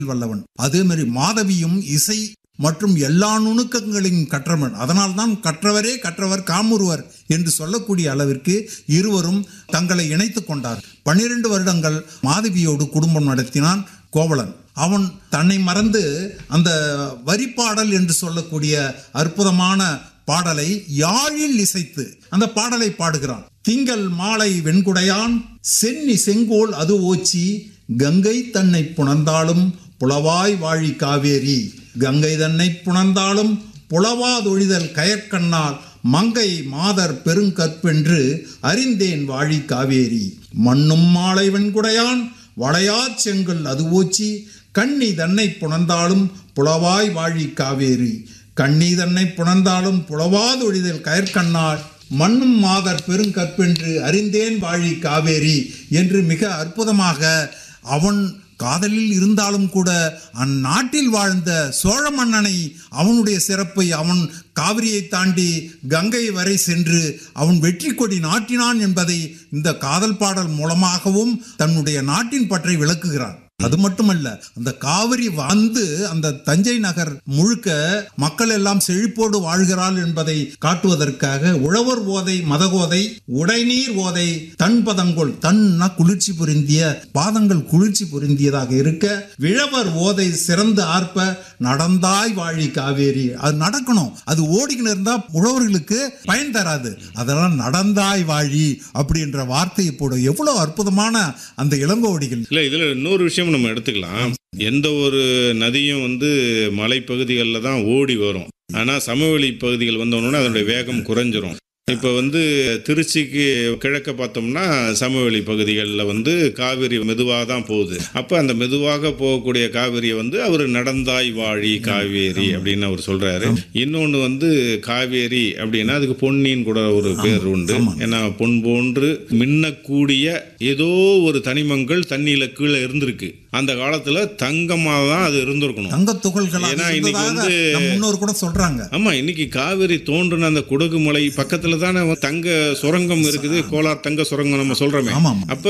வல்லவன் அதே மாதிரி மாதவியும் இசை மற்றும் எல்லா நுணுக்கங்களையும் கற்றவன் அதனால்தான் கற்றவரே கற்றவர் காமுறுவர் என்று சொல்லக்கூடிய அளவிற்கு இருவரும் தங்களை இணைத்துக் கொண்டார் பன்னிரண்டு வருடங்கள் மாதவியோடு குடும்பம் நடத்தினான் கோவலன் அவன் தன்னை மறந்து அந்த வரிப்பாடல் என்று சொல்லக்கூடிய அற்புதமான பாடலை யாழில் இசைத்து அந்த பாடலை பாடுகிறான் திங்கள் மாலை வெண்குடையான் சென்னி செங்கோல் அது ஓச்சி கங்கை தன்னை புணர்ந்தாலும் புலவாய் வாழி காவேரி கங்கை தன்னை புணர்ந்தாலும் புலவாதொழிதல் கயற்கண்ணால் மங்கை மாதர் பெருங்கற்பென்று அறிந்தேன் வாழி காவேரி மண்ணும் மாலை வெண்குடையான் வளையாச் செங்கல் அது ஓச்சி கண்ணி தன்னை புணர்ந்தாலும் புலவாய் வாழி காவேரி கண்ணி தன்னை புணர்ந்தாலும் புலவாதொழிதல் கயற்கண்ணால் மண்ணும் மாதர் பெருங்கற்பென்று அறிந்தேன் வாழி காவேரி என்று மிக அற்புதமாக அவன் காதலில் இருந்தாலும் கூட அந்நாட்டில் வாழ்ந்த சோழ மன்னனை அவனுடைய சிறப்பை அவன் காவிரியை தாண்டி கங்கை வரை சென்று அவன் வெற்றி கொடி நாட்டினான் என்பதை இந்த காதல் பாடல் மூலமாகவும் தன்னுடைய நாட்டின் பற்றை விளக்குகிறான் அது மட்டுமல்ல அந்த காவிரி வந்து அந்த தஞ்சை நகர் முழுக்க மக்கள் எல்லாம் செழிப்போடு வாழ்கிறாள் என்பதை காட்டுவதற்காக உழவர் ஓதை மதகோதை உடைநீர் ஓதை தன் பதங்கொள் தன்னா குளிர்ச்சி பொருந்திய பாதங்கள் குளிர்ச்சி பொருந்தியதாக இருக்க விழவர் ஓதை சிறந்து ஆர்ப்ப நடந்தாய் வாழி காவேரி அது நடக்கணும் அது ஓடிக்கின்னு இருந்தா உழவர்களுக்கு பயன் தராது அதெல்லாம் நடந்தாய் வாழி அப்படின்ற வார்த்தையை போட எவ்வளவு அற்புதமான அந்த இளங்கோவடிகள் இல்லை இதில் இன்னொரு விஷயம் நம்ம எடுத்துக்கலாம் எந்த ஒரு நதியும் வந்து மலைப்பகுதிகளில் தான் ஓடி வரும் ஆனால் சமவெளி பகுதிகள் வந்தோடனே அதனுடைய வேகம் குறைஞ்சிரும் இப்போ வந்து திருச்சிக்கு கிழக்க பார்த்தோம்னா சமவெளி பகுதிகளில் வந்து காவிரி மெதுவாக தான் போகுது அப்போ அந்த மெதுவாக போகக்கூடிய காவிரியை வந்து அவர் நடந்தாய் வாழி காவேரி அப்படின்னு அவர் சொல்றாரு இன்னொன்று வந்து காவேரி அப்படின்னா அதுக்கு பொன்னின்னு கூட ஒரு பேர் உண்டு ஏன்னா பொன் போன்று மின்னக்கூடிய ஏதோ ஒரு தனிமங்கள் தண்ணியில கீழே இருந்திருக்கு அந்த காலத்துல தங்கமா தான் அது இருந்திருக்கணும் தங்க துகள்களாக ஏன்னா இன்னைக்கு இருந்ததாக வந்து- நம் முன்னோர் கூட சொல்றாங்க ஆமா இன்னைக்கு காவிரி தோன்றின அந்த குடகு மலை பக்கத்துல தானே தங்க சுரங்கம் இருக்குது கோலார் தங்க சுரங்கம் நம்ம சொல்றோமே ஆமாம் அப்ப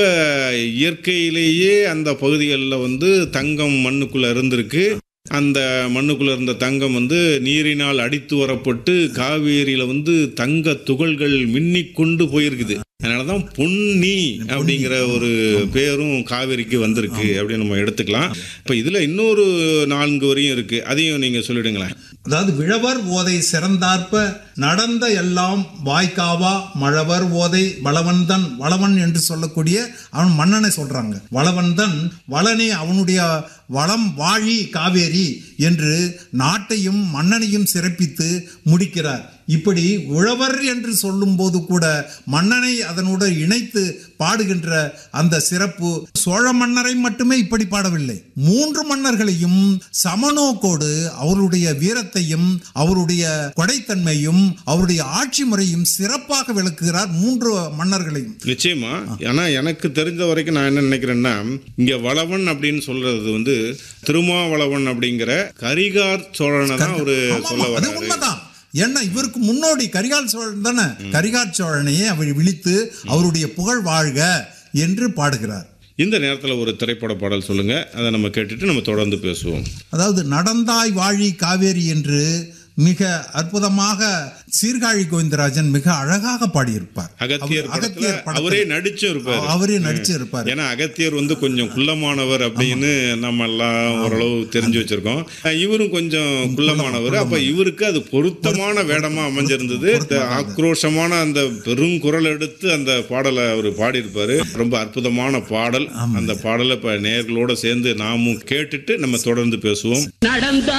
இயற்கையிலேயே அந்த பகுதிகளில் வந்து தங்கம் மண்ணுக்குள்ள இருந்திருக்கு அந்த மண்ணுக்குள்ள இருந்த தங்கம் வந்து நீரினால் அடித்து வரப்பட்டு காவேரியில வந்து தங்க துகள்கள் மின்னிக் கொண்டு போயிருக்குது அதனாலதான் பொன்னி அப்படிங்கிற ஒரு பேரும் காவேரிக்கு வந்திருக்கு அப்படின்னு நம்ம எடுத்துக்கலாம் இப்ப இதுல இன்னொரு நான்கு வரியும் இருக்கு அதையும் நீங்க சொல்லிடுங்களேன் அதாவது விழவர் ஓதை சிறந்தார்ப்ப நடந்த எல்லாம் வாய்க்காவா மழவர் ஓதை வளவன்தன் வளவன் என்று சொல்லக்கூடிய அவன் மன்னனை சொல்றாங்க வளவன்தன் வளனே அவனுடைய வளம் வாழி காவேரி என்று நாட்டையும் மன்னனையும் சிறப்பித்து முடிக்கிறார் இப்படி உழவர் என்று சொல்லும்போது கூட மன்னனை அதனோடு இணைத்து பாடுகின்ற அந்த சிறப்பு சோழ மன்னரை மட்டுமே இப்படி பாடவில்லை மூன்று மன்னர்களையும் சமநோக்கோடு அவருடைய வீரத்தையும் அவருடைய கொடைத்தன்மையும் அவருடைய ஆட்சி முறையும் சிறப்பாக விளக்குகிறார் மூன்று மன்னர்களையும் நிச்சயமா ஆனா எனக்கு தெரிஞ்ச வரைக்கும் நான் என்ன நினைக்கிறேன்னா இங்க வளவன் அப்படின்னு சொல்றது வந்து திருமாவளவன் அப்படிங்கிற கரிகார் சோழனை தான் அவரு ஆமா, சொல்ல ஆமா, அது வர்றாரு உண்மைதான் ஏன்னா இவருக்கு முன்னோடி கரிகால் சோழன் தானே கரிகால் சோழனையே அவர் விழித்து அவருடைய புகழ் வாழ்க என்று பாடுகிறார் இந்த நேரத்துல ஒரு திரைப்பட பாடல் சொல்லுங்க அதை நம்ம கேட்டுட்டு நம்ம தொடர்ந்து பேசுவோம் அதாவது நடந்தாய் வாழி காவேரி என்று மிக அற்புதமாக சீர்காழி கோவிந்தராஜன் மிக அழகாக பாடியிருப்பார் அகத்தியர் அவர் படத்துல அகத்தியர் படத்துல அவரே நடிச்சும் இருப்பாரு அவரே நடிச்சிருப்பார் ஏன்னா அகத்தியர் வந்து கொஞ்சம் குள்ளமானவர் அப்படின்னு நம்ம எல்லாம் ஓரளவு தெரிஞ்சு வச்சிருக்கோம் இவரும் கொஞ்சம் குள்ளமானவர் அப்ப இவருக்கு அது பொருத்தமான வேடமா அமைஞ்சிருந்தது இந்த ஆக்ரோஷமான அந்த பெருங்குரல் எடுத்து அந்த பாடலை அவர் பாடியிருப்பாரு ரொம்ப அற்புதமான பாடல் அந்த பாடலை இப்ப நேர்களோட சேர்ந்து நாமும் கேட்டுட்டு நம்ம தொடர்ந்து பேசுவோம் நடந்த